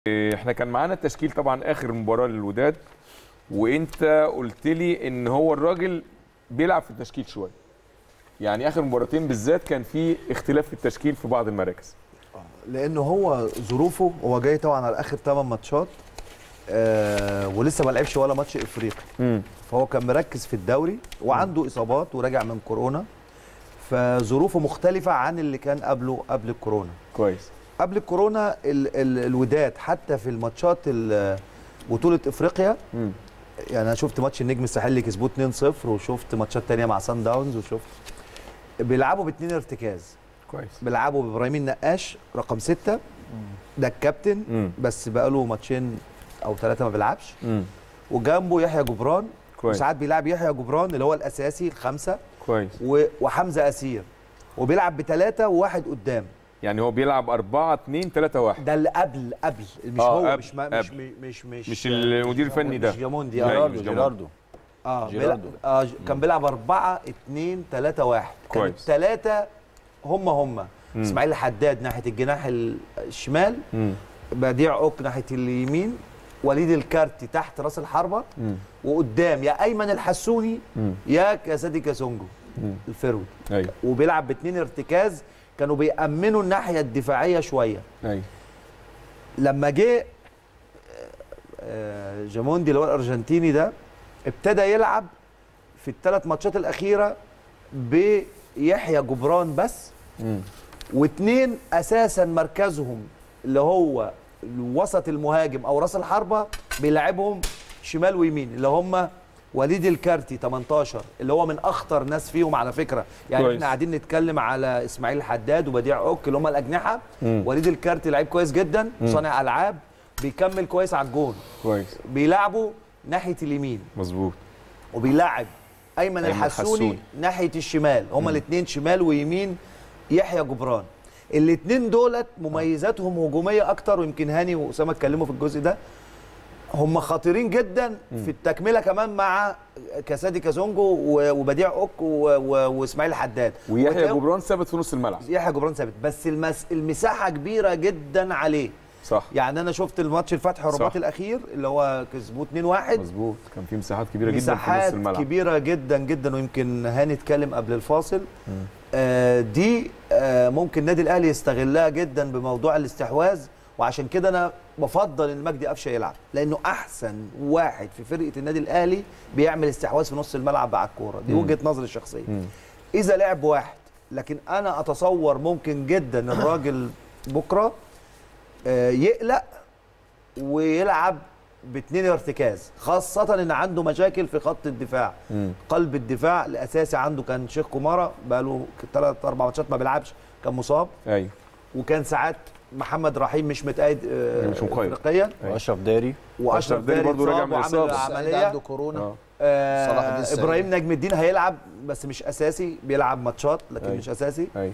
احنا كان معانا التشكيل طبعا اخر مباراه للوداد وانت قلت لي ان هو الراجل بيلعب في التشكيل شويه يعني اخر مباراتين بالذات كان في اختلاف في التشكيل في بعض المراكز لان هو ظروفه هو جاي طبعا على اخر 8 ماتشات آه ولسه ما لعبش ولا ماتش افريقي امم فهو كان مركز في الدوري وعنده اصابات وراجع من كورونا فظروفه مختلفه عن اللي كان قبله قبل الكورونا كويس قبل الكورونا ال ال الوداد حتى في الماتشات ال- بطوله افريقيا امم يعني انا شفت ماتش النجم الساحلي كسبوه 2-0 وشفت ماتشات تانية مع سان داونز وشفت بيلعبوا باثنين ارتكاز كويس بيلعبوا بابراهيم النقاش رقم ستة ده الكابتن امم بس بقاله ماتشين او ثلاثه ما بيلعبش امم وجنبه يحيى جبران كويس وساعات بيلعب يحيى جبران اللي هو الاساسي الخمسه كويس و- وحمزه اسير وبيلعب بثلاثه وواحد قدام يعني هو بيلعب 4 2 3 1 ده اللي قبل قبل مش آه، هو قبل- مش ما مش قبل. مش مش مش المدير الفني ده مش جاموندي أيوة، اه مش جيراردو جمال. جيراردو اه جيراردو. بيلعب آه ج- كان بيلعب 4 2 3 1 كان كويس. الثلاثه هم هم مم. اسماعيل حداد ناحيه الجناح ال- الشمال امم بديع اوك ناحيه اليمين وليد الكارتي تحت راس الحربه امم وقدام يا ايمن الحسوني امم يا كاسادي كاسونجو امم الفرود ايوه وبيلعب باثنين ارتكاز كانوا بيأمنوا الناحيه الدفاعيه شويه ايوه لما جه آه، جاموندي اللي هو الارجنتيني ده ابتدى يلعب في الثلاث ماتشات الاخيره بيحيى جبران بس امم واثنين اساسا مركزهم اللي هو وسط المهاجم او راس الحربه بيلعبهم شمال ويمين اللي هم وليد الكارتي 18 اللي هو من اخطر ناس فيهم على فكره يعني كويس. احنا قاعدين نتكلم على اسماعيل حداد وبديع اوك اللي هم الاجنحه مم. وليد الكارتي لعيب كويس جدا صانع العاب بيكمل كويس على الجون كويس بيلعبوا ناحيه اليمين مظبوط وبيلعب ايمن أيمن الحسوني الحسوني. ناحيه الشمال هما الاثنين شمال ويمين يحيى جبران الاثنين دولت مميزاتهم هجوميه اكتر ويمكن هاني واسامه اتكلموا في الجزء ده هم خطيرين جدا في التكمله كمان مع كاسادي كازونجو و- وبديع اوك و- و- واسماعيل حداد ويحيى وتلاقوا- جبران ثابت في نص الملعب يحيى جبران ثابت بس المس... المساحه كبيره جدا عليه صح يعني انا شفت الماتش الفتح والرباط صح. الاخير اللي هو كسبوه 2-1 مظبوط كان في مساحات كبيره جدا في نص مساحات الملعب كبيره جدا جدا ويمكن هاني اتكلم قبل الفاصل آه دي آه ممكن النادي الاهلي يستغلها جدا بموضوع الاستحواذ وعشان كده انا بفضل ان مجدي قفشه يلعب لانه احسن واحد في فرقه النادي الاهلي بيعمل استحواذ في نص الملعب على الكوره دي مم. وجهه نظري الشخصيه مم. اذا لعب واحد لكن انا اتصور ممكن جدا الراجل بكره آه، يقلق ويلعب باثنين ارتكاز خاصة ان عنده مشاكل في خط الدفاع مم. قلب الدفاع الاساسي عنده كان شيخ كومارا بقاله ثلاث اربع ماتشات ما بيلعبش كان مصاب ايوه وكان ساعات محمد رحيم مش متأيد آه، مش مقيد. افريقيا أيوة. واشرف داري واشرف أشرف داري داري برضه راجع اتصاب من وعمل إصابة. سعيد عمليه عنده كورونا اه آه، صلاح الدين السعيد. ابراهيم نجم الدين هيلعب بس مش اساسي بيلعب ماتشات لكن أيوة. مش اساسي ايوه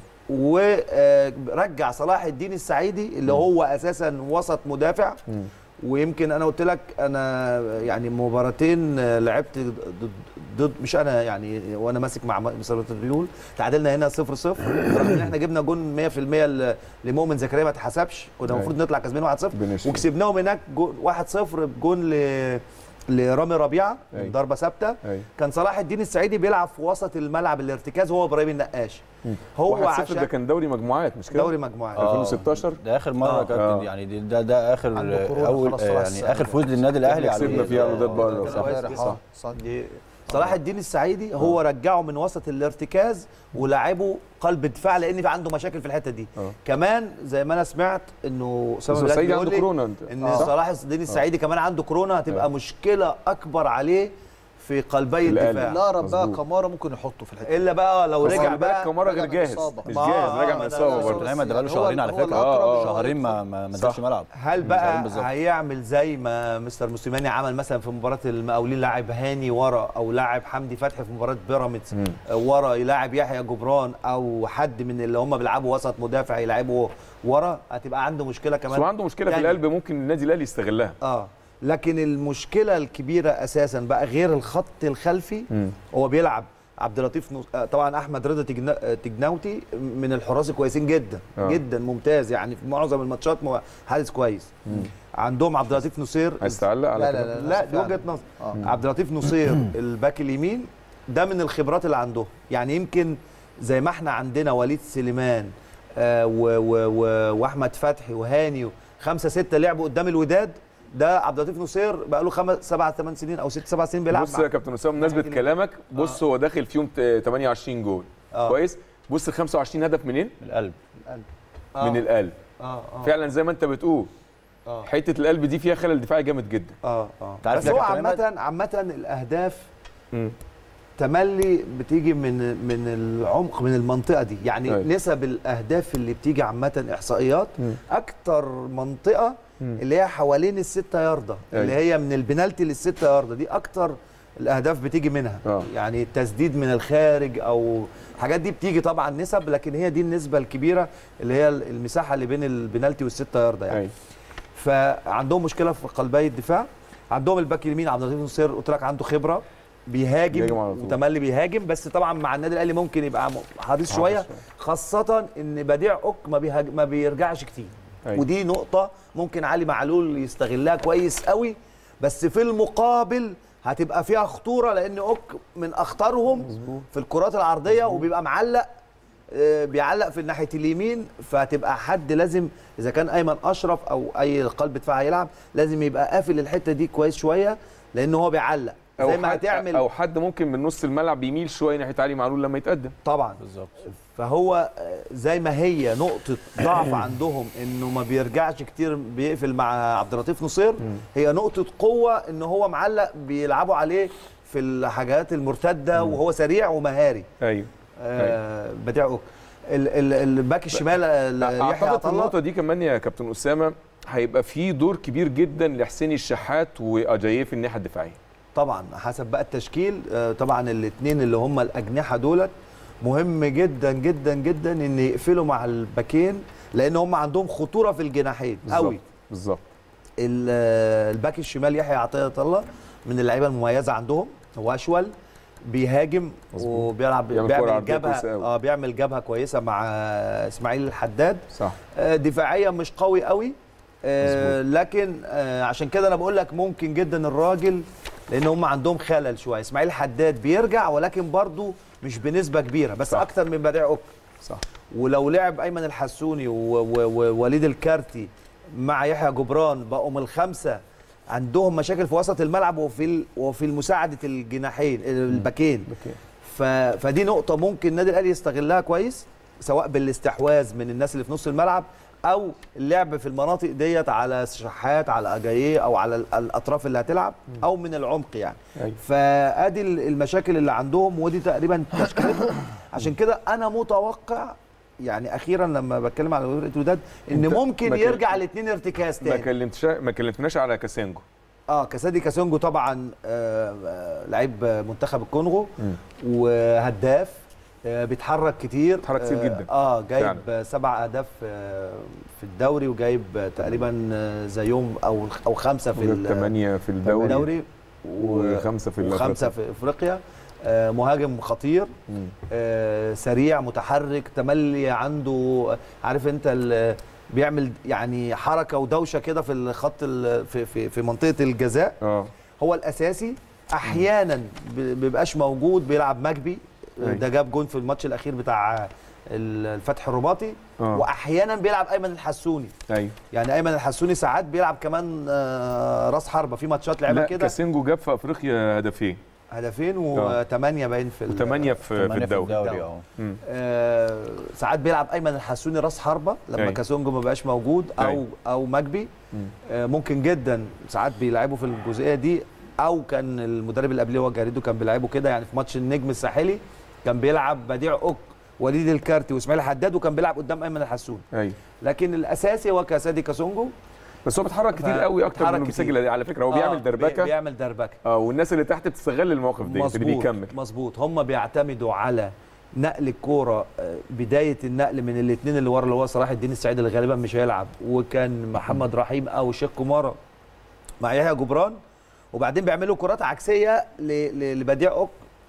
ورجع صلاح الدين السعيدي اللي هو اساسا وسط مدافع مم. ويمكن انا قلت لك انا يعني مباراتين آه، لعبت ضد, ضد مش انا يعني وانا ماسك مع مصر الريول تعادلنا هنا 0 0 رغم ان احنا جبنا جون 100% ل- لمؤمن زكريا ما اتحسبش كنا أيوة. المفروض نطلع كسبانين 1 0 بنشفي. وكسبناهم هناك 1 0 بجون ل لرامي ربيعه أيوة. من ضربه ثابته ايوه كان صلاح الدين السعيدي بيلعب في وسط الملعب الارتكاز هو ابراهيم النقاش هو 1-0 ده عشان كان دوري مجموعات مش كده؟ دوري مجموعات آه. 2016 ده اخر مره آه. كابتن آه. يعني دي- ده ده اخر عنده كورونا اول خلاص آه، طلع يعني السنة اخر دي. فوز للنادي الاهلي كسبنا عليه فيها الوداد بره كان صح كويس صح صح دي صلاح الدين السعيدي هو رجعه من وسط الارتكاز ولعبه قلب دفاع لان في عنده مشاكل في الحته دي آه. كمان زي ما انا سمعت انه بس اسامه بلال سعيد بيقول عنده لي كورونا انت ان صح؟ صلاح الدين السعيدي كمان عنده كورونا هتبقى آه. مشكله اكبر عليه في قلبي القلب. الدفاع لا رب بقى مظبوط. كمارا ممكن يحطه في الحته الا بقى لو بس رجع خلي بالك بقى كمارا رجع غير من جاهز إصابة. مش ما- جاهز آه، راجع ما من ده- اصابه ده- برضه ده- ايمن ده بقاله هو- شهرين على هو فكره الأقرب آه، آه. شهرين ما ما ما صح. نزلش ملعب هل من بقى شهرين بالظبط. هيعمل زي ما مستر موسيماني عمل مثلا في مباراه المقاولين لاعب هاني ورا او لاعب حمدي فتحي في مباراه بيراميدز مم. ورا يلاعب يحيى جبران او حد من اللي هم بيلعبوا وسط مدافع يلعبوا ورا هتبقى عنده مشكله بس كمان هو عنده مشكله في يعني- القلب ممكن النادي الاهلي يستغلها اه لكن المشكله الكبيره اساسا بقى غير الخط الخلفي مم. هو بيلعب عبد اللطيف نص... آه، طبعا احمد رضا تجنا... آه، تجناوتي من الحراس الكويسين جدا آه. جدا ممتاز يعني في معظم الماتشات مو- حارس كويس عندهم عبد اللطيف نصير عايز تعلق على لا كده؟ لا لا لا دي وجهه نظر آه. عبد اللطيف نصير الباك اليمين ده من الخبرات اللي عندهم يعني يمكن زي ما احنا عندنا وليد سليمان آه و و و واحمد فتحي وهاني خمسه سته لعبوا قدام الوداد ده عبد اللطيف نصير بقى له خمس سبع ثمان سنين او ست سبع سنين بيلعب بص يا كابتن اسامه بمناسبه ناحية كلامك بص هو داخل فيهم ت- 28 جول آه. كويس بص ال 25 هدف منين؟ من القلب آه. من القلب اه اه فعلا زي ما انت بتقول اه حته القلب دي فيها خلل دفاعي جامد جدا اه اه أنت عارف بس يا هو كابتن عماد؟ عامه عامه الاهداف مم. تملي بتيجي من من العمق من المنطقه دي يعني أيوة. نسب الاهداف اللي بتيجي عامه احصائيات مم. اكتر منطقه مم. اللي هي حوالين الستة ياردة اللي أيوة. هي من البنالتي للستة ياردة دي اكتر الاهداف بتيجي منها آه. يعني التسديد من الخارج او الحاجات دي بتيجي طبعا نسب لكن هي دي النسبه الكبيره اللي هي المساحه اللي بين البنالتي والستة ياردة يعني ايوه فعندهم مشكله في قلبي الدفاع عندهم الباك اليمين عبد اللطيف نصير قلت لك عنده خبره بيهاجم بيهاجم على طول. وتملي بيهاجم بس طبعا مع النادي الاهلي ممكن يبقى م- حريص شويه شوية. خاصه ان بديع اوك ما, بيهاج... ما بيرجعش كتير أيوة. ودي نقطه ممكن علي معلول يستغلها كويس قوي بس في المقابل هتبقى فيها خطوره لان اوك من اخطرهم في الكرات العرضيه وبيبقى معلق آه، بيعلق في ناحيه اليمين فهتبقى حد لازم اذا كان ايمن اشرف او اي قلب دفاع هيلعب لازم يبقى قافل الحته دي كويس شويه لان هو بيعلق او زي ما حد هتعمل او حد ممكن من نص الملعب يميل شويه ناحيه علي معلول لما يتقدم طبعا بالظبط فهو آه، زي ما هي نقطة ضعف عندهم انه ما بيرجعش كتير بيقفل مع عبد اللطيف نصير هي نقطة قوة ان هو معلق بيلعبوا عليه في الحاجات المرتدة وهو سريع ومهاري ايوه آه بديع اوك ال- ال- الباك الشمال آه، يحيى اعتقد في عطله النقطه دي كمان يا كابتن اسامه هيبقى في دور كبير جدا لحسين الشحات واجاييه في الناحيه الدفاعيه طبعا حسب بقى التشكيل آه، طبعا الاثنين اللي هم الاجنحه دولت مهم جدا جدا جدا ان يقفلوا مع الباكين لان هم عندهم خطوره في الجناحين قوي بالظبط ال- آه، الباك الشمال يحيى عطيه الله من اللعيبه المميزه عندهم هو اشول بيهاجم مظبوط. وبيلعب بيعمل كرة بيعمل عرضية كويسة جبهه أوي. اه بيعمل جبهه كويسه مع آه، اسماعيل الحداد صح آه، دفاعيا مش قوي قوي آه، لكن آه، عشان كده انا بقول لك ممكن جدا الراجل لان هم عندهم خلل شويه اسماعيل حداد بيرجع ولكن برضه مش بنسبه كبيره بس صح. صح. اكتر من بديع اوك صح ولو لعب ايمن الحسوني و- و- ووليد الكارتي مع يحيى جبران بقوا من الخمسه عندهم مشاكل في وسط الملعب وفي ال- وفي مساعده الجناحين الباكين ف... فدي نقطه ممكن النادي الاهلي يستغلها كويس سواء بالاستحواذ من الناس اللي في نص الملعب او اللعب في المناطق ديت على شحات على اجاييه او على ال- الاطراف اللي هتلعب او من العمق يعني أيوة. فادي ال- المشاكل اللي عندهم ودي تقريبا تشكيلتهم عشان كده انا متوقع يعني اخيرا لما بتكلم على فرقه الوداد ان أنت ممكن ما كان- يرجع الاثنين ارتكاز ما تاني كلمتش ما كلمتناش على كاسينجو اه كاسادي كاسونجو طبعا آه آه، لعيب منتخب الكونغو وهداف آه بيتحرك كتير بيتحرك كتير آه جدا. اه جايب فعلا. آه سبع اهداف آه في الدوري وجايب آه تقريبا آه زيهم او او خمسه في ال- ثمانية في الدوري الدوري وخمسة في وخمسه في افريقيا آه مهاجم خطير مم. آه سريع متحرك تملي عنده عارف انت ال- بيعمل يعني حركه ودوشه كده في الخط ال- في في في منطقه الجزاء اه هو الاساسي احيانا ب- بيبقاش موجود بيلعب مجبي أيوة. ده جاب جون في الماتش الاخير بتاع ال- الفتح الرباطي اه واحيانا بيلعب ايمن الحسوني ايوه يعني ايمن الحسوني ساعات بيلعب كمان آه، راس حربه في ماتشات لعبها لا كده كاسينجو جاب في افريقيا هدفين هدفين آه. وثمانيه باين في ال- وثمانية في, في ثمانية الدوري الدوري اه مم. آه، ساعات بيلعب ايمن الحسوني راس حربه لما أيوة. كاسونجو ما بقاش موجود او أيوة. او مجبي مم. آه، ممكن جدا ساعات بيلعبوا في الجزئيه دي او كان المدرب اللي قبليه هو جاريدو كان بيلعبه كده يعني في ماتش النجم الساحلي كان بيلعب بديع اوك وليد الكارتي واسماعيل حداد وكان بيلعب قدام ايمن الحسوني ايوه لكن الاساسي هو كاسادي كاسونجو بس هو بيتحرك كتير ف- قوي اكتر من بيتحرك انه كتير. بيسجل على فكره هو آه، بيعمل بي- دربكه بيعمل دربكه اه والناس اللي تحت بتستغل المواقف دي اللي مظبوط بيكمل مظبوط هم بيعتمدوا على نقل الكوره آه، بدايه النقل من الاثنين اللي ورا اللي هو صلاح الدين السعيد اللي غالبا مش هيلعب وكان محمد رحيم او شيخ كومارا مع يحيى جبران وبعدين بيعملوا كرات عكسيه ل- ل- لبديع اوك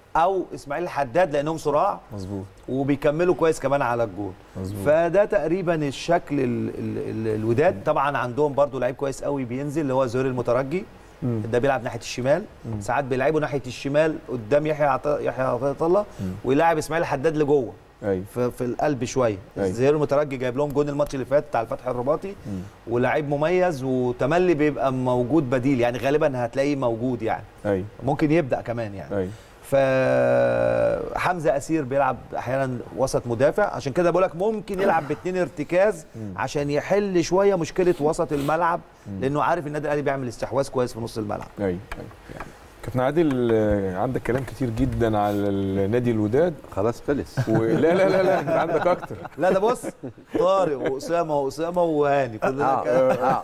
او اسماعيل حداد لانهم صراع مظبوط وبيكملوا كويس كمان على الجول مظبوط. فده تقريبا الشكل ال ال ال الوداد طبعا عندهم برضو لعيب كويس قوي بينزل اللي هو زهير المترجي ده بيلعب ناحيه الشمال ساعات بيلعبوا ناحيه الشمال قدام يحيى عطا يحيى عطيه الله ويلاعب اسماعيل حداد لجوه ايوه في, في القلب شويه أيوة. زهير المترجي جايب لهم جون الماتش اللي فات بتاع الفتح الرباطي ولاعيب مميز وتملي بيبقى موجود بديل يعني غالبا هتلاقيه موجود يعني ايوه ممكن يبدا كمان يعني ايوه فحمزه اسير بيلعب احيانا وسط مدافع عشان كده بقول لك ممكن يلعب باثنين ارتكاز عشان يحل شويه مشكله وسط الملعب لانه عارف النادي الاهلي بيعمل استحواذ كويس في نص الملعب ايوه ايوه كابتن عادل آه، عندك كلام كتير جدا على النادي الوداد خلاص خلص ولا لا لا لا انت عندك اكتر لا ده بص طارق واسامه واسامه وهاني كلنا آه. كده آه.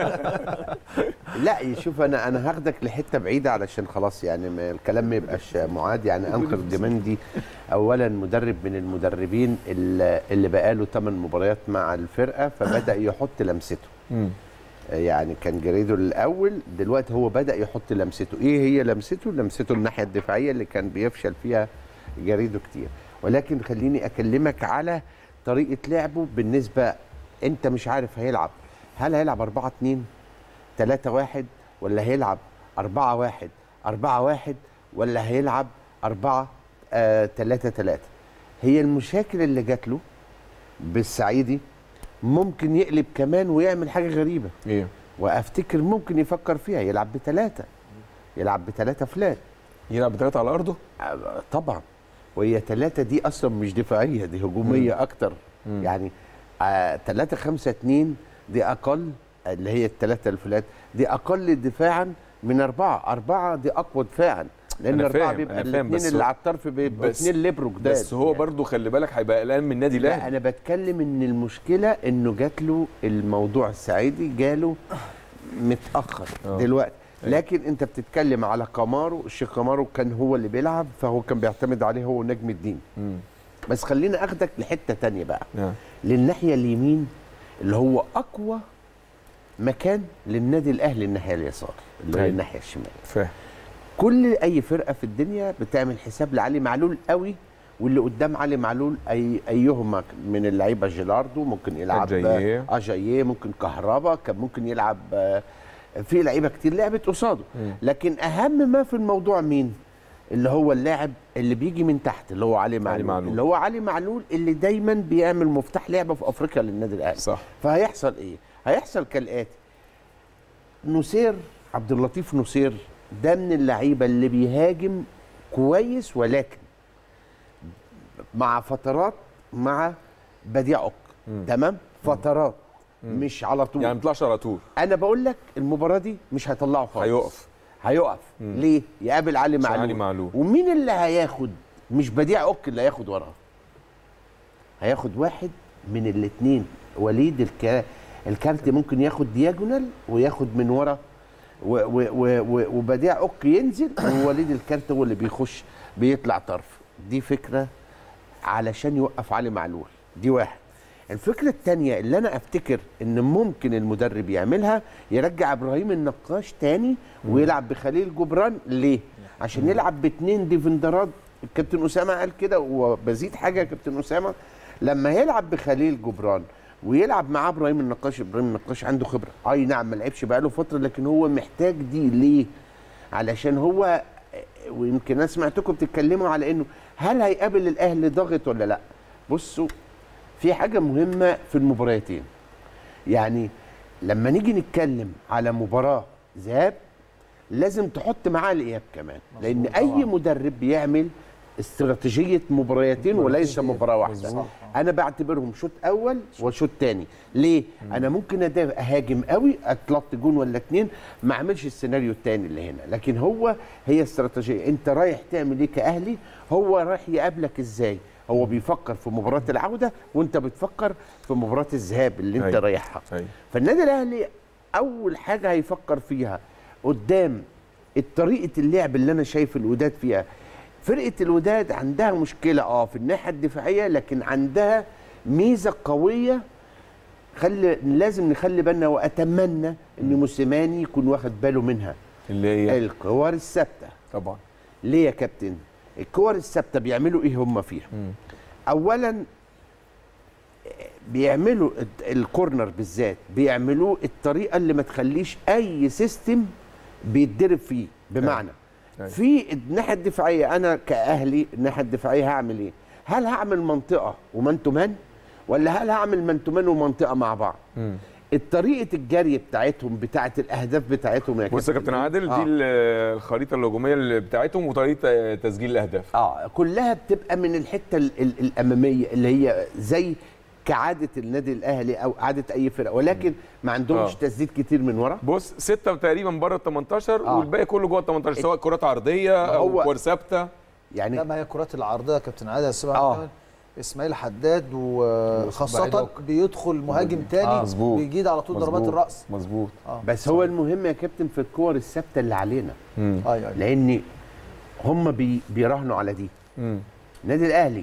لا شوف انا انا هاخدك لحته بعيده علشان خلاص يعني ما الكلام ما يبقاش معاد يعني انخر جمندي اولا مدرب من المدربين اللي اللي بقاله 8 مباريات مع الفرقه فبدا يحط لمسته مم. يعني كان جريدو الاول دلوقتي هو بدا يحط لمسته ايه هي لمسته لمسته الناحيه الدفاعيه اللي كان بيفشل فيها جريدو كتير ولكن خليني اكلمك على طريقه لعبه بالنسبه انت مش عارف هيلعب هل هيلعب 4 2 3 1 ولا هيلعب 4 1 4 1 ولا هيلعب 4 3 3 هي المشاكل اللي جات له بالسعيدي ممكن يقلب كمان ويعمل حاجه غريبه ايه وافتكر ممكن يفكر فيها يلعب بثلاثه يلعب بثلاثه فلات يلعب بثلاثه على ارضه آه، طبعا وهي ثلاثه دي اصلا مش دفاعيه دي هجوميه مم. اكتر مم. يعني ثلاثة خمسة اتنين دي أقل اللي هي الثلاثة الفلات دي أقل دفاعا من أربعة أربعة دي أقوى دفاعا لأن أنا أربعة فاهم، بيبقى أنا فاهم، الاثنين بس اللي هو- على الطرف بيبقوا بس- اثنين ليبرو جداد بس هو برضو خلي بالك هيبقى قلقان من النادي لا الاهلي انا بتكلم ان المشكله انه جات له الموضوع السعيدي جاله متاخر آه. دلوقتي أيوة. لكن انت بتتكلم على كامارو الشيخ كامارو كان هو اللي بيلعب فهو كان بيعتمد عليه هو نجم الدين مم. بس خليني اخدك لحته تانية بقى نعم للناحيه اليمين اللي هو اقوى مكان للنادي الاهلي الناحيه اليسار اللي هي أيوة. الناحيه الشمال فاهم كل اي فرقه في الدنيا بتعمل حساب لعلي معلول قوي واللي قدام علي معلول اي ايهما من اللعيبه جيلاردو ممكن يلعب أجاييه. اجاييه ممكن كهربا كان ممكن يلعب آه، في لعيبه كتير لعبت قصاده مم. لكن اهم ما في الموضوع مين اللي هو اللاعب اللي بيجي من تحت اللي هو علي معلول, معلول. اللي هو علي معلول اللي دايما بيعمل مفتاح لعبه في افريقيا للنادي الاهلي صح فهيحصل ايه؟ هيحصل كالاتي نصير عبد اللطيف نصير ده من اللعيبه اللي بيهاجم كويس ولكن مع فترات مع بديع عك مم. تمام؟ فترات مش على طول يعني ما يطلعش على طول انا بقول لك المباراه دي مش هيطلعه خالص هيقف هيقف مم. ليه؟ يقابل علي عشان معلول علي معلول. ومين اللي هياخد؟ مش بديع عك اللي هياخد وراه هياخد واحد من الاثنين وليد الك... الكارت ممكن ياخد دياجونال وياخد من ورا و... و... و... و... وبديع عك ينزل ووليد الكارت هو اللي بيخش بيطلع طرف دي فكره علشان يوقف علي معلول دي واحد الفكرة التانية اللي أنا أفتكر إن ممكن المدرب يعملها يرجع إبراهيم النقاش تاني ويلعب بخليل جبران ليه؟ عشان يلعب باتنين ديفندرات الكابتن أسامة قال كده وبزيد حاجة يا كابتن أسامة لما يلعب بخليل جبران ويلعب معاه ابراهيم النقاش ابراهيم النقاش عنده خبره اي نعم ما لعبش بقاله فتره لكن هو محتاج دي ليه علشان هو ويمكن انا سمعتكم بتتكلموا على انه هل هيقابل الاهلي ضاغط ولا لا بصوا في حاجه مهمه في المباراتين يعني لما نيجي نتكلم على مباراه ذهاب لازم تحط معاه الاياب كمان لان اي مدرب بيعمل استراتيجيه مباريتين وليس مباراه واحده انا بعتبرهم شوط اول وشوط تاني ليه انا ممكن أدا- اهاجم قوي اطلق جون ولا اتنين ما اعملش السيناريو التاني اللي هنا لكن هو هي استراتيجيه انت رايح تعمل ايه كاهلي هو رايح يقابلك ازاي هو بيفكر في مباراه العوده وانت بتفكر في مباراه الذهاب اللي انت أيوة. رايحها أيوة. فالنادي الاهلي اول حاجه هيفكر فيها قدام طريقه اللعب اللي انا شايف الوداد فيها فرقه الوداد عندها مشكله اه في الناحيه الدفاعيه لكن عندها ميزه قويه خلي لازم نخلي بالنا واتمنى ان موسيماني يكون واخد باله منها اللي هي الكور الثابته طبعا ليه يا كابتن الكور الثابته بيعملوا ايه هم فيها اولا بيعملوا الت- الكورنر بالذات بيعملوه الطريقه اللي ما تخليش اي سيستم بيتضرب فيه بمعنى أيوة. في الناحيه الدفاعيه انا كاهلي الناحيه الدفاعيه هعمل ايه هل هعمل منطقه ومان تو مان ولا هل هعمل مان تو مان ومنطقه مع بعض مم. الطريقه الجري بتاعتهم بتاعه الاهداف بتاعتهم بص يا كابتن عادل آه. دي ال- الخريطه الهجوميه اللي بتاعتهم وطريقه تسجيل الاهداف اه كلها بتبقى من الحته ال ال الاماميه اللي هي زي كعاده النادي الاهلي او عاده اي فرقه ولكن ما عندهمش آه. تسديد كتير من ورا بص ستة تقريبا بره ال 18 آه. والباقي كله جوه ال 18 سواء كرات عرضيه او هو- كور ثابته يعني لا ما هي الكرات العرضيه يا كابتن عادل السبع آه. اسماعيل حداد بعيد وخاصه أوك. بيدخل مهاجم تاني آه، مظبوط. بيجيد على طول ضربات مظبوط. الراس مظبوط اه بس هو المهم يا كابتن في الكور الثابته اللي علينا مم. ايوه ايوه لان هم بي بيراهنوا على دي مم. النادي الاهلي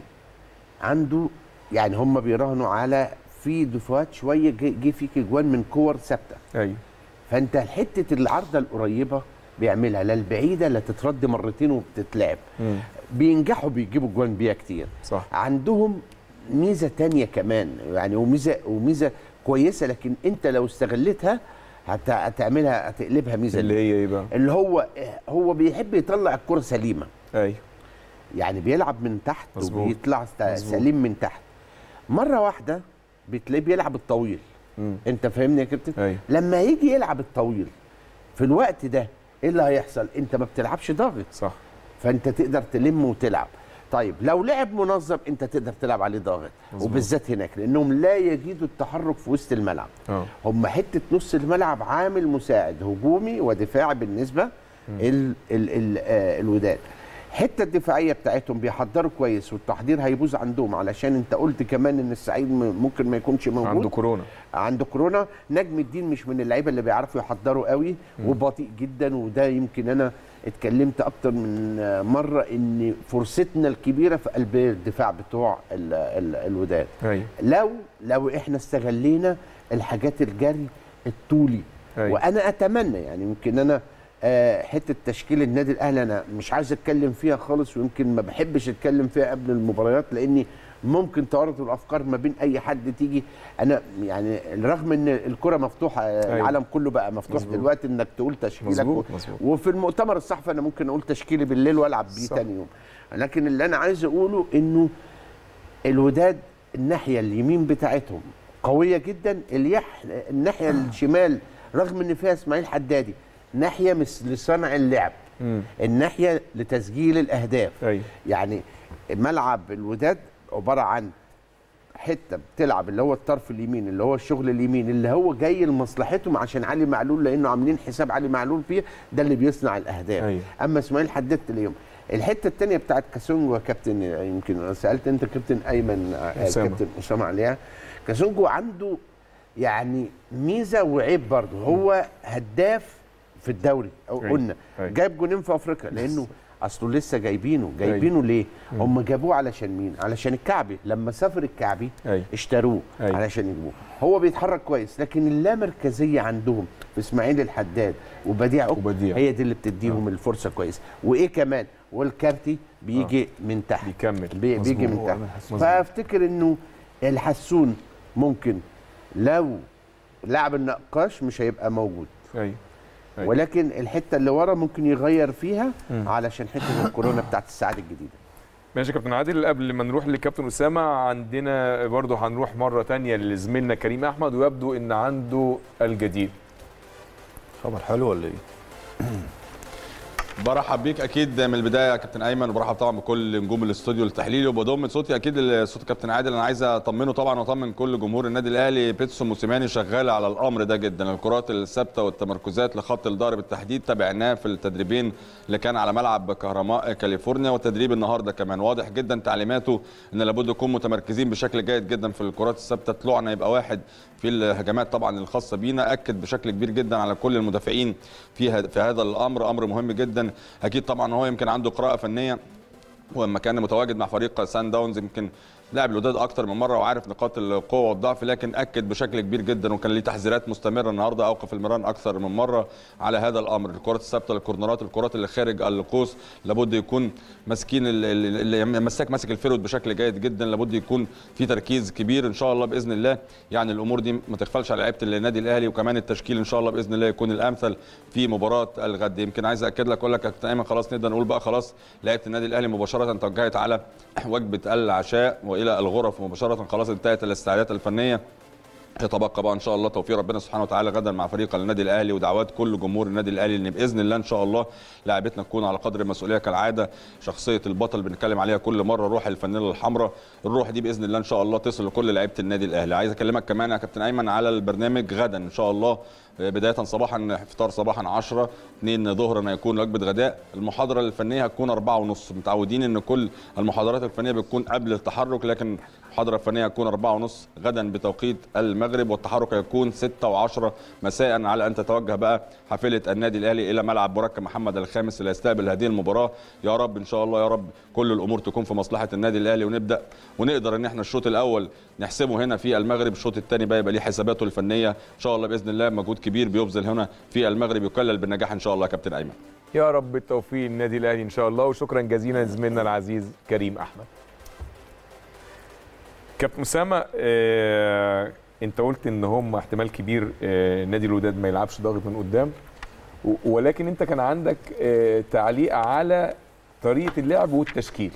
عنده يعني هم بيراهنوا على في دفعات شويه جه جه فيك اجوان من كور ثابته ايوه فانت حته العارضه القريبه بيعملها لا البعيده لا تترد مرتين وبتتلعب مم. بينجحوا بيجيبوا جوان بيها كتير صح عندهم ميزه تانية كمان يعني وميزه وميزه كويسه لكن انت لو استغلتها هت- هتعملها هتقلبها ميزه اللي ليك. هي ايه بقى؟ اللي هو هو بيحب يطلع الكره سليمه ايوه يعني بيلعب من تحت مظبوط. وبيطلع ست- مظبوط. سليم من تحت مره واحده بتلاقيه بيلعب الطويل مم. انت فاهمني يا كابتن ايوه لما يجي يلعب الطويل في الوقت ده ايه اللي هيحصل انت ما بتلعبش ضاغط صح فانت تقدر تلم وتلعب طيب لو لعب منظم انت تقدر تلعب عليه ضاغط مظبوط. وبالذات هناك لانهم لا يجيدوا التحرك في وسط الملعب اه هم حته نص الملعب عامل مساعد هجومي ودفاعي بالنسبه ال ال ال آه الوداد الحته الدفاعيه بتاعتهم بيحضروا كويس والتحضير هيبوظ عندهم علشان انت قلت كمان ان السعيد م- ممكن ما يكونش موجود عنده كورونا عنده كورونا نجم الدين مش من اللعيبه اللي بيعرفوا يحضروا قوي وبطيء جدا وده يمكن انا اتكلمت اكتر من مره ان فرصتنا الكبيره في قلب الدفاع بتوع ال ال الوداد ايوه لو لو احنا استغلينا الحاجات الجري الطولي أيوة. وانا اتمنى يعني يمكن انا آه، حته تشكيل النادي الاهلي انا مش عايز اتكلم فيها خالص ويمكن ما بحبش اتكلم فيها قبل المباريات لاني ممكن تعرض الافكار ما بين اي حد تيجي انا يعني رغم ان الكره مفتوحه آه، أيوة. العالم كله بقى مفتوح مظبوط. دلوقتي انك تقول تشكيلك مظبوط، و- مظبوط. وفي المؤتمر الصحفي انا ممكن اقول تشكيلي بالليل والعب بيه صح. تاني يوم لكن اللي انا عايز اقوله انه الوداد الناحيه اليمين بتاعتهم قويه جدا اليح الناحيه الشمال رغم ان فيها اسماعيل حدادي ناحيه مش لصنع اللعب مم. الناحيه لتسجيل الاهداف ايوه يعني ملعب الوداد عباره عن حته بتلعب اللي هو الطرف اليمين اللي هو الشغل اليمين اللي هو جاي لمصلحتهم عشان علي معلول لانه عاملين حساب علي معلول فيه ده اللي بيصنع الاهداف أيوة. اما اسماعيل حددت اليوم الحته الثانيه بتاعت كاسونجو يا كابتن يمكن سالت انت كابتن ايمن آه، أسامة. كابتن اسامه عليها كاسونجو عنده يعني ميزه وعيب برضه هو هداف في الدوري او أيوة. قلنا أيوة. جايب جونين في افريقيا لانه اصله لسه جايبينه جايبينه ليه هم جابوه علشان مين علشان الكعبي لما سافر الكعبي أيوة. اشتروه أيوة. علشان يجيبوه هو بيتحرك كويس لكن اللامركزيه عندهم في اسماعيل الحداد وبديع أوك وبديع. هي دي اللي بتديهم الفرصه كويس وايه كمان والكارتي بيجي من تحت بيكمل. بي بيجي مظبوط. من تحت مظبوط. فافتكر انه الحسون ممكن لو لعب النقاش مش هيبقى موجود ايوه أيوة. ولكن الحته اللي ورا ممكن يغير فيها علشان حته الكورونا بتاعت الساعات الجديده ماشي يا كابتن عادل قبل ما نروح لكابتن اسامه عندنا برضه هنروح مره تانية لزميلنا كريم احمد ويبدو ان عنده الجديد خبر حلو ولا ايه؟ برحب بيك اكيد من البدايه يا كابتن ايمن وبرحب طبعا بكل نجوم الاستوديو التحليلي وبضم صوتي اكيد لصوت كابتن عادل انا عايز اطمنه طبعا واطمن كل جمهور النادي الاهلي بيتسو موسيماني شغال على الامر ده جدا الكرات الثابته والتمركزات لخط الظهر بالتحديد تابعناه في التدريبين اللي كان على ملعب كهرماء كاليفورنيا والتدريب النهارده كمان واضح جدا تعليماته ان لابد نكون متمركزين بشكل جيد جدا في الكرات الثابته طلوعنا يبقى واحد في الهجمات طبعا الخاصه بينا اكد بشكل كبير جدا على كل المدافعين في هذا- في هذا الامر امر مهم جدا اكيد طبعا هو يمكن عنده قراءه فنيه ولما كان متواجد مع فريق سان داونز يمكن لاعب الوداد اكتر من مره وعارف نقاط القوه والضعف لكن اكد بشكل كبير جدا وكان ليه تحذيرات مستمره النهارده اوقف المران اكثر من مره على هذا الامر الكرات الثابته الكورنرات الكرات اللي خارج القوس لابد يكون ماسكين ال- ال- اللي مساك ماسك الفيرود بشكل جيد جدا لابد يكون في تركيز كبير ان شاء الله باذن الله يعني الامور دي ما تغفلش على لعيبه النادي الاهلي وكمان التشكيل ان شاء الله باذن الله يكون الامثل في مباراه الغد يمكن عايز اكد لك اقول لك يا كابتن ايمن خلاص نقدر نقول بقى خلاص لعيبه النادي الاهلي مباشره توجهت على وجبه العشاء والى الغرف مباشره خلاص انتهت الاستعدادات الفنيه يتبقى بقى ان شاء الله توفيق ربنا سبحانه وتعالى غدا مع فريق النادي الاهلي ودعوات كل جمهور النادي الاهلي ان باذن الله ان شاء الله لاعبتنا تكون على قدر المسؤوليه كالعاده شخصيه البطل بنتكلم عليها كل مره روح الفانيلا الحمراء الروح دي باذن الله ان شاء الله تصل لكل لعيبه النادي الاهلي عايز اكلمك كمان يا كابتن ايمن على البرنامج غدا ان شاء الله بدايه صباحا فطار صباحا 10 2 ظهرا هيكون وجبه غداء المحاضره الفنيه هتكون 4 ونص متعودين ان كل المحاضرات الفنيه بتكون قبل التحرك لكن المحاضره الفنيه هتكون 4 ونص غدا بتوقيت المغرب والتحرك هيكون 6 و10 مساء على ان تتوجه بقى حافله النادي الاهلي الى ملعب بركه محمد الخامس اللي هيستقبل هذه المباراه يا رب ان شاء الله يا رب كل الامور تكون في مصلحه النادي الاهلي ونبدا ونقدر ان احنا الشوط الاول نحسمه هنا في المغرب الشوط الثاني بقى يبقى ليه حساباته الفنيه ان شاء الله باذن الله مجهود كبير بيبذل هنا في المغرب يكلل بالنجاح ان شاء الله يا كابتن ايمن يا رب بالتوفيق النادي الاهلي ان شاء الله وشكرا جزيلا لزميلنا العزيز كريم احمد كابتن اسامه آه، انت قلت ان هم احتمال كبير آه، نادي الوداد ما يلعبش ضاغط من قدام و- ولكن انت كان عندك آه، تعليق على طريقه اللعب والتشكيل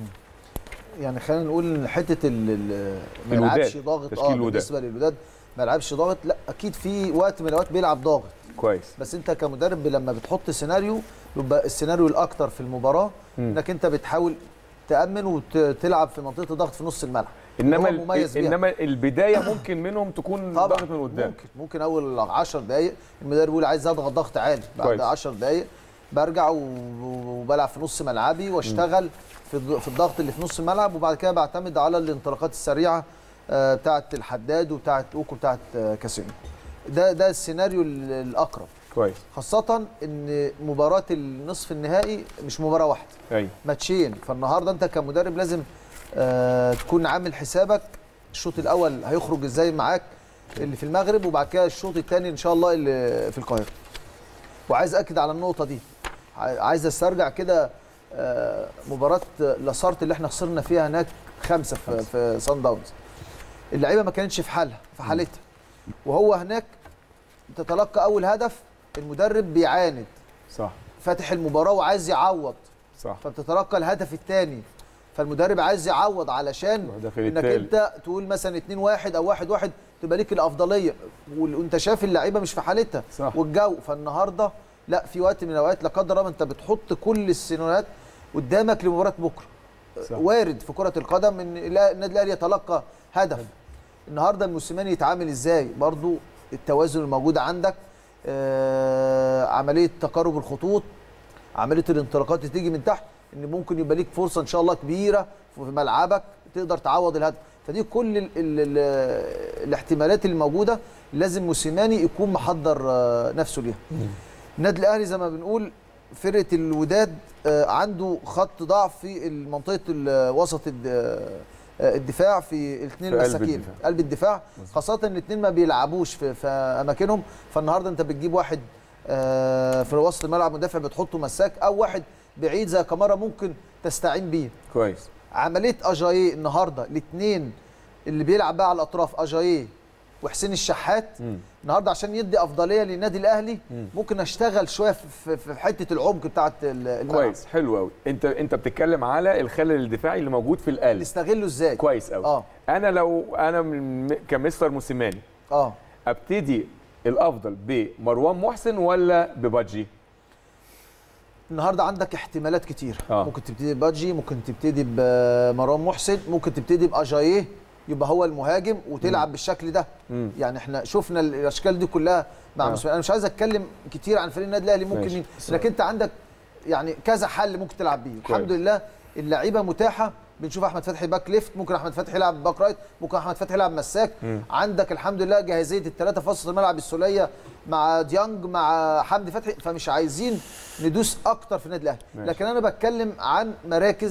يعني خلينا نقول ان حته ال- ال- ما الوداد، يلعبش ضاغط تشكيل اه الوداد. بالنسبه للوداد ما يلعبش ضاغط لا اكيد في وقت من الاوقات بيلعب ضاغط كويس بس انت كمدرب لما بتحط سيناريو يبقى السيناريو الاكتر في المباراه مم. انك انت بتحاول تامن وتلعب في منطقه الضغط في نص الملعب انما هو مميز ال- بيها. انما البدايه ممكن منهم تكون طبعا ضغط من قدام ممكن ممكن اول 10 دقائق المدرب يقول عايز اضغط ضغط عالي بعد كويس. 10 دقائق برجع و- وبلعب في نص ملعبي واشتغل في الض- في الضغط اللي في نص الملعب وبعد كده بعتمد على الانطلاقات السريعه آه، بتاعه الحداد وبتاعه اوكو وبتاعه آه، كاسينو ده ده السيناريو ال- الاقرب كويس خاصه ان مباراه النصف النهائي مش مباراه واحده ايوه ماتشين فالنهارده انت كمدرب لازم آه تكون عامل حسابك الشوط الاول هيخرج ازاي معاك اللي في المغرب وبعد كده الشوط الثاني ان شاء الله اللي في القاهره وعايز اكد على النقطه دي عاي- عايز استرجع كده آه مباراه لاسارت اللي احنا خسرنا فيها هناك خمسه في, في سان داونز اللعيبه ما كانتش في حالها في حالتها وهو هناك تتلقى اول هدف المدرب بيعاند صح فاتح المباراه وعايز يعوض صح فبتتلقى الهدف الثاني فالمدرب عايز يعوض علشان والهدف انك التالت. انت تقول مثلا 2 1 او 1 1 تبقى ليك الافضليه وال- وانت شايف اللعيبه مش في حالتها صح. والجو فالنهارده لا في وقت من الاوقات لا قدر الله انت بتحط كل السيناريوهات قدامك لمباراه بكره صح. وارد في كره القدم ان لا- النادي الاهلي يتلقى هدف النهارده الموسيماني يتعامل ازاي برضو التوازن الموجود عندك آه عمليه تقارب الخطوط عمليه الانطلاقات اللي تيجي من تحت ان ممكن يبقى ليك فرصه ان شاء الله كبيره في ملعبك تقدر تعوض الهدف فدي كل ال ال ال الاحتمالات اللي موجوده لازم موسيماني يكون محضر آه، نفسه ليها النادي الاهلي زي ما بنقول فرقه الوداد آه، عنده خط ضعف في منطقه ال- وسط الد- آه، الدفاع في الاثنين في قلب المساكين الدفاع. قلب الدفاع خاصه ان الاثنين ما بيلعبوش في, في اماكنهم فالنهارده انت بتجيب واحد آه، في وسط الملعب مدافع بتحطه مساك او واحد بعيد زي كمارا ممكن تستعين بيه كويس عمليه اجاييه النهارده الاثنين اللي بيلعب بقى على الاطراف اجاييه وحسين الشحات مم. النهارده عشان يدي افضليه للنادي الاهلي ممكن اشتغل شويه في, في, في حته العمق بتاعه الملعب كويس حلو قوي انت انت بتتكلم على الخلل الدفاعي اللي موجود في القلب نستغله ازاي كويس قوي اه انا لو انا من كمستر موسيماني اه ابتدي الافضل بمروان محسن ولا ببادجي النهارده عندك احتمالات كتير آه. ممكن تبتدي ببادجي ممكن تبتدي بمروان محسن ممكن تبتدي باجاييه يبقى هو المهاجم وتلعب بالشكل ده مم. يعني احنا شفنا الاشكال دي كلها مع آه. مسؤول انا مش عايز اتكلم كتير عن فريق النادي الاهلي ممكن ماشي. مين لكن انت عندك يعني كذا حل ممكن تلعب بيه الحمد لله اللعيبه متاحه بنشوف احمد فتحي باك ليفت ممكن احمد فتحي يلعب باك رايت ممكن احمد فتحي يلعب مساك عندك الحمد لله جاهزيه الثلاثه في وسط الملعب السوليه مع ديانج مع حمدي فتحي فمش عايزين ندوس اكتر في النادي الاهلي ماشي. لكن انا بتكلم عن مراكز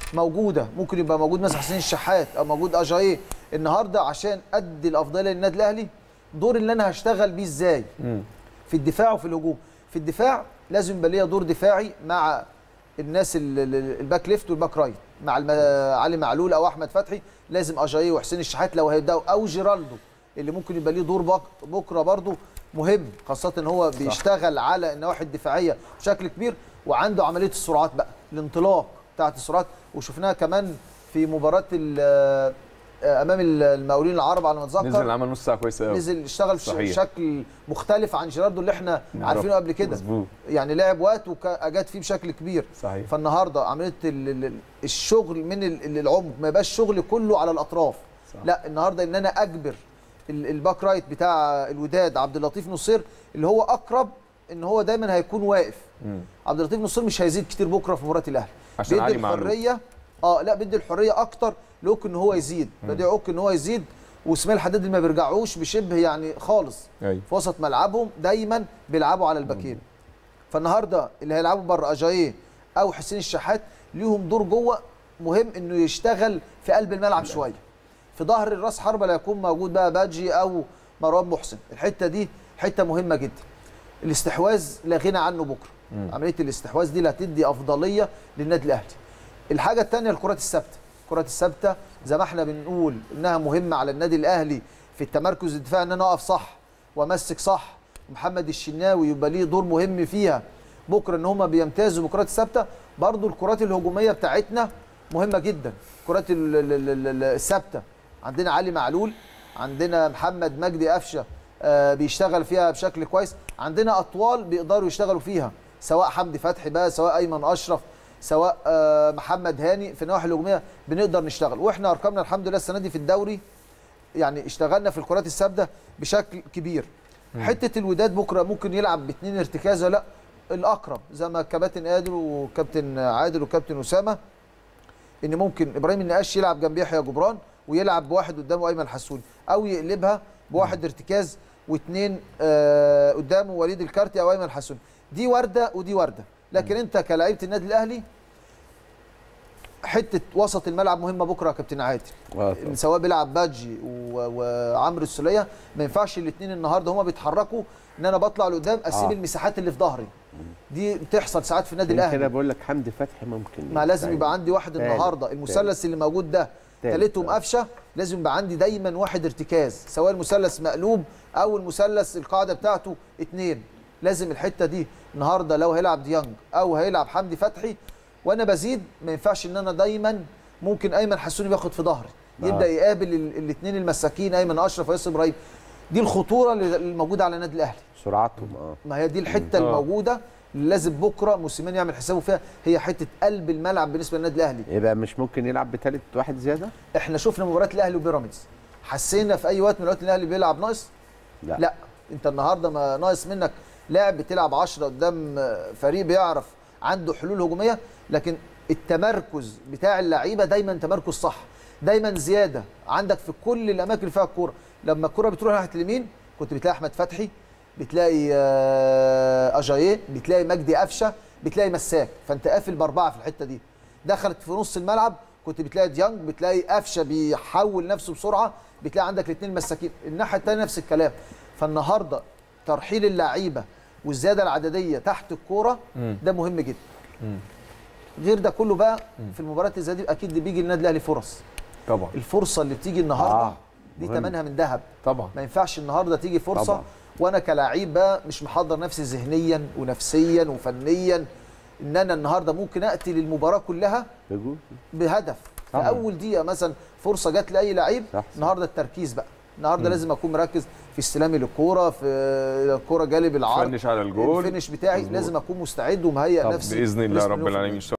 موجوده ممكن يبقى موجود مثلا حسين الشحات او موجود اجاييه النهارده عشان ادي الافضليه للنادي الاهلي دور اللي انا هشتغل بيه ازاي في الدفاع وفي الهجوم في الدفاع لازم يبقى ليا دور دفاعي مع الناس ال- ال- الباك ليفت والباك رايت مع الم... علي معلول او احمد فتحي لازم اجاييه وحسين الشحات لو هيبداوا او جيرالدو اللي ممكن يبقى ليه دور بك... بكره برضه مهم خاصه ان هو بيشتغل على النواحي الدفاعيه بشكل كبير وعنده عمليه السرعات بقى الانطلاق بتاعت السرعات وشفناها كمان في مباراه ال- امام المقاولين العرب على ما اتذكر نزل عمل نص ساعه كويسه قوي نزل اشتغل صحيح. بشكل مختلف عن جيراردو اللي احنا نعرف. عارفينه قبل كده مظبوط يعني لعب وقت واجاد فيه بشكل كبير صحيح فالنهارده عمليه ال- ال- الشغل من ال- العمق ما يبقاش شغل كله على الاطراف صح. لا النهارده ان انا اجبر ال- الباك رايت بتاع الوداد عبد اللطيف نصير اللي هو اقرب ان هو دايما هيكون واقف مم. عبد اللطيف نصير مش هيزيد كتير بكره في مباراه الاهلي عشان بيدي علي معلول الحريه اه لا بيدي الحريه اكتر لوك ان هو يزيد بدي عوك ان هو يزيد واسماعيل حداد ما بيرجعوش بشبه يعني خالص ايوه في وسط ملعبهم دايما بيلعبوا على الباكين فالنهارده اللي هيلعبوا بره اجاييه او حسين الشحات ليهم دور جوه مهم انه يشتغل في قلب الملعب شويه في ظهر الراس حربه لا يكون موجود بقى باجي او مروان محسن الحته دي حته مهمه جدا الاستحواذ لا غنى عنه بكره عمليه الاستحواذ دي اللي هتدي افضليه للنادي الاهلي الحاجه الثانيه الكرات الثابته الكرات الثابته زي ما احنا بنقول انها مهمه على النادي الاهلي في التمركز الدفاعي ان انا اقف صح وامسك صح محمد الشناوي يبقى ليه دور مهم فيها بكره ان هم بيمتازوا بالكرات الثابته برضو الكرات الهجوميه بتاعتنا مهمه جدا الكرات ال- ال- ال- ال- الثابته عندنا علي معلول عندنا محمد مجدي قفشه آه، بيشتغل فيها بشكل كويس عندنا اطوال بيقدروا يشتغلوا فيها سواء حمدي فتحي بقى سواء ايمن اشرف سواء آه، محمد هاني في النواحي الهجوميه بنقدر نشتغل واحنا ارقامنا الحمد لله السنه دي في الدوري يعني اشتغلنا في الكرات الثابته بشكل كبير حته الوداد بكره ممكن يلعب باثنين ارتكاز ولا لا الاقرب زي ما كباتن قادر وكابتن عادل وكابتن اسامه ان ممكن ابراهيم النقاش يلعب جنب يحيى جبران ويلعب بواحد قدامه ايمن حسوني او يقلبها بواحد ارتكاز واثنين آه قدامه وليد الكارتي او ايمن حسوني دي ورده ودي ورده لكن انت كلاعيبه النادي الاهلي حته وسط الملعب مهمه بكره يا كابتن عادل آه طبعاً. سواء بيلعب باجي و- وعمرو السوليه ما ينفعش الاثنين النهارده هما بيتحركوا ان انا بطلع لقدام اسيب آه. المساحات اللي في ظهري دي بتحصل ساعات في النادي عشان كده الاهلي بقول لك حمدي فتحي ممكن ما لازم يبقى يبقى عندي واحد تالت. النهارده المثلث اللي موجود ده تالت. ثالثهم قفشه لازم يبقى عندي دايما واحد ارتكاز سواء المثلث مقلوب او المثلث القاعده بتاعته اتنين لازم الحته دي النهارده لو هيلعب ديانج او هيلعب حمدي فتحي وانا بزيد ما ينفعش ان انا دايما ممكن ايمن حسوني بياخد في ظهري يبدا يقابل الاثنين المساكين ايمن اشرف وياسر ابراهيم دي الخطوره اللي اللي موجوده على النادي الاهلي سرعتهم اه ما هي دي الحته الموجوده اللي لازم بكره موسيماني يعمل حسابه فيها هي حته قلب الملعب بالنسبه للنادي الاهلي يبقى مش ممكن يلعب بثالث واحد زياده؟ احنا شفنا مباراه الاهلي وبيراميدز حسينا في اي وقت من الاوقات الاهلي بيلعب ناقص لا. لا انت النهارده ما ناقص منك لاعب بتلعب 10 قدام فريق بيعرف عنده حلول هجوميه لكن التمركز بتاع اللعيبه دايما تمركز صح دايما زياده عندك في كل الاماكن اللي فيها الكوره لما الكوره بتروح ناحيه اليمين كنت بتلاقي احمد فتحي بتلاقي آه، اجاييه بتلاقي مجدي قفشه بتلاقي مساك فانت قافل باربعه في الحته دي دخلت في نص الملعب كنت بتلاقي ديانج بتلاقي قفشه بيحول نفسه بسرعه بتلاقي عندك الاثنين مساكين الناحيه الثانيه نفس الكلام فالنهارده ترحيل اللعيبه والزياده العدديه تحت الكوره ده مهم جدا غير ده كله بقى في المباريات اللي زي دي اكيد اللي بيجي للنادي الاهلي فرص طبعا الفرصه اللي بتيجي النهارده آه، دي مهم. ثمنها من ذهب طبعا ما ينفعش النهارده تيجي فرصه طبعا. وانا كلاعب بقى مش محضر نفسي ذهنيا ونفسيا وفنيا ان انا النهارده ممكن اقتل المباراه كلها بجول بهدف في طبعا. اول دقيقه مثلا فرصه جت لاي لعيب صح، صح. النهارده التركيز بقى النهارده لازم اكون مركز في استلامي للكوره في الكوره جالب العرض فنش على الجول الفينش بتاعي لازم اكون مستعد ومهيئ طب نفسي باذن الله بنسبة رب مليون في العالمين المية.